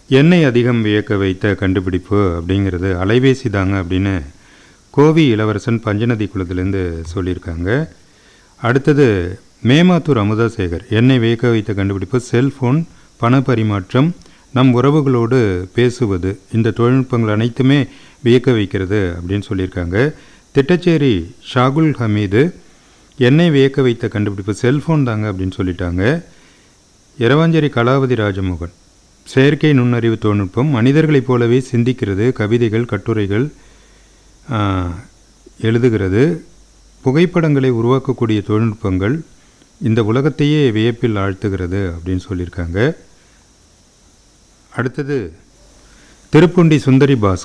என்னை அதிகம் வியக்க வைத்த கண்டுபிடிப்பு அப்படிங்கிறது அலைபேசி தாங்க அப்படின்னு கோவி இளவரசன் பஞ்சநதி குளத்துலேருந்து சொல்லியிருக்காங்க அடுத்தது மேமாத்தூர் அமுதாசேகர் என்னை வியக்க வைத்த கண்டுபிடிப்பு செல்ஃபோன் பண பரிமாற்றம் நம் உறவுகளோடு பேசுவது இந்த தொழில்நுட்பங்கள் அனைத்துமே வியக்க வைக்கிறது அப்படின்னு சொல்லியிருக்காங்க திட்டச்சேரி ஷாகுல் ஹமீது என்னை வியக்க வைத்த கண்டுபிடிப்பு செல்ஃபோன் தாங்க அப்படின்னு சொல்லிட்டாங்க இரவாஞ்சேரி கலாவதி ராஜமோகன் செயற்கை நுண்ணறிவு தொழில்நுட்பம் மனிதர்களைப் போலவே சிந்திக்கிறது கவிதைகள் கட்டுரைகள் ஆ, எழுதுகிறது புகைப்படங்களை உருவாக்கக்கூடிய தொழில்நுட்பங்கள் இந்த உலகத்தையே வியப்பில் ஆழ்த்துகிறது அப்படின்னு சொல்லியிருக்காங்க அடுத்தது திருப்புண்டி சுந்தரி பாஸ்